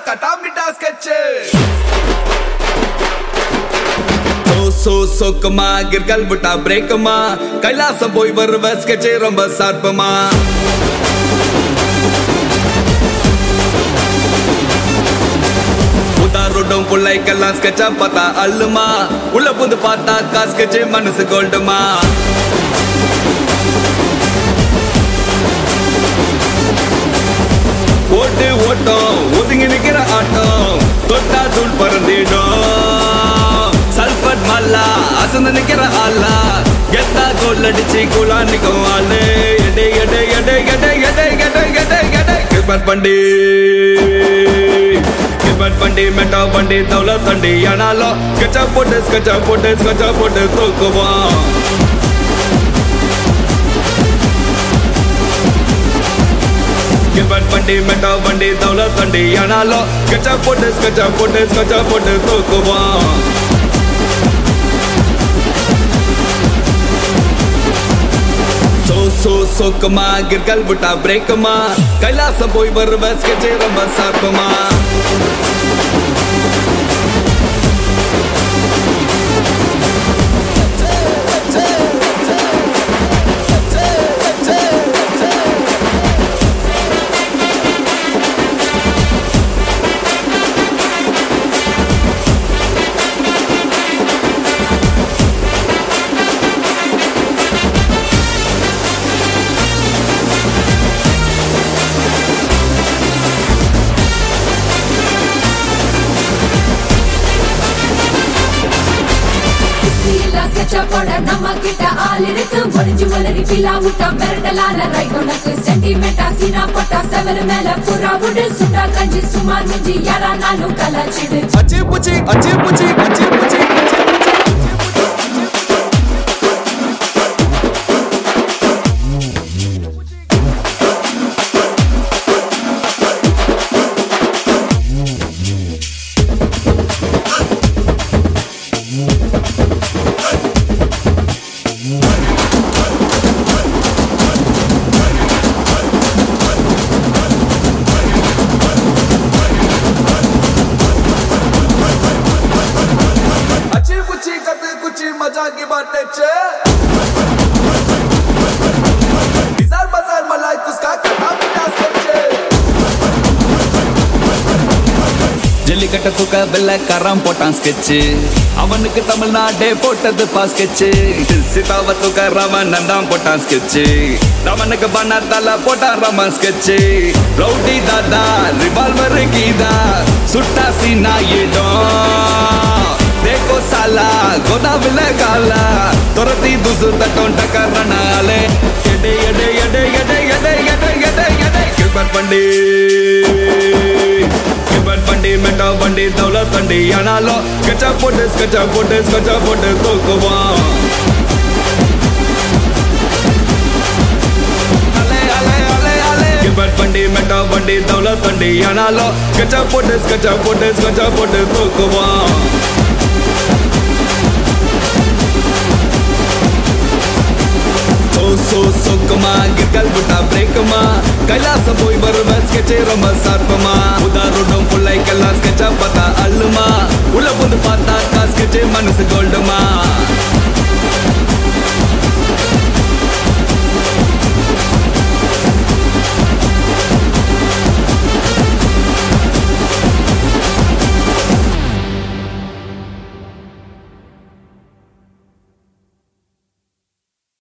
கட்டாமிட்டா sketch so சொக்குமா கிற்கல் விட்டா பிரேக்குமா கைலாசம் போய் வருவ ஸ்கெட்சே ரொம்ப சார்பமா உதாரோடும் பிள்ளைக்கெல்லாம் ஸ்கெட்சா பார்த்தா அள்ளுமா உள்ள புந்து பார்த்தா காஸ்கெட்சே மனசு கோல்டுமா ஓட்டு ஓட்டம் ஒதுங்கி நிக்கிற ஆட்டம் தொட்டா தூள் பறந்திடும் சல்பட் மல்லா அசந்து நிக்கிற ஆளா கெத்தா கோல் அடிச்சு குலா நிக்கும் ஆளு எடை எடை எடை எடை எடை எடை எடை எடை கிரிப்பட் பண்டி கிரிப்பட் பண்டி மெட்டா பண்டி தவுல தண்டி ஆனாலும் ஸ்கெட்சா போட்டு ஸ்கெட்சா போட்டு ஸ்கெட்சா போட்டு தூக்குவான் கிபட் வண்டி மெட்டா வண்டி தவுல தண்டி ஆனாலும் ஸ்கெட்சா போட்டு ஸ்கெட்சா போட்டு ஸ்கெட்சா போட்டு தூக்குவான் சோ சோ சொக்குமா கிற்கல் விட்டா பிரேக்குமா கைலாசம் போய் வருவ ஸ்கெட்சே ரொம்ப சார்புமா ஸ்ரீலா sketch-up போட நம்ம கிட்ட ஆள் இருக்கு ஒளிஞ்சு ஒளரி பிலா விட்டா மிரட்டலான ரைட் உனக்கு சென்டிமெண்டா சீனா போட்டா செவரு மேல புறா விடு சுண்டா கஞ்சி சுமார் மிஞ்சி யாரானாலும் கலாச்சிடு அச்சி புச்சி அச்சி புச்சி அச்சி புச்சி अच्छी कुची कते कुची मजा की बातें छे डिजार बाजार मलाई कुसका कथा मिटा स्केचे ஜல்லிக்கட்ட தூக்க வெள்ளக்காரன் போட்டான் ஸ்கெட்சு அவனுக்கு தமிழ்நாடே போட்டது பா ஸ்கெட்சு சீதாவ தூக்க ராமன் தான் போட்டான் ஸ்கெட்சு ராமனுக்கு பண்ணாத்தால போட்டான் ராமன் ஸ்கெட்சு ரவுடி தாதா ரிவால்வர் கீதா சுட்டா சீனா இடம் देखो साला गोदाविले काला तुरती दूसर तटों टकरनाले एडे एडे एडे एडे एडे एडे एडे एडे किबट बंडी किबट बंडी मेटा बंडी दौलत बंडी आनालो कच्चा पोटे कच्चा पोटे कच्चा पोटे तो कुवा अले अले अले अले किबट बंडी मेटा बंडी दौलत बंडी आनालो कच्चा पोटे कच्चा पोटे कच्चा पोटे तो कुवा சோ சோ சொக்குமா கிற்கல் விட்டா பிரேக்குமா கைலாசம் போய் வருவ ஸ்கெட்சே ரொம்ப சார்பமா உதாரோடும் பிள்ளைக்கெல்லாம் ஸ்கெட்சா பார்த்தா அள்ளுமா உள்ள புந்து பார்த்தா ஸ்கெட்சே மனசு கோல்டுமா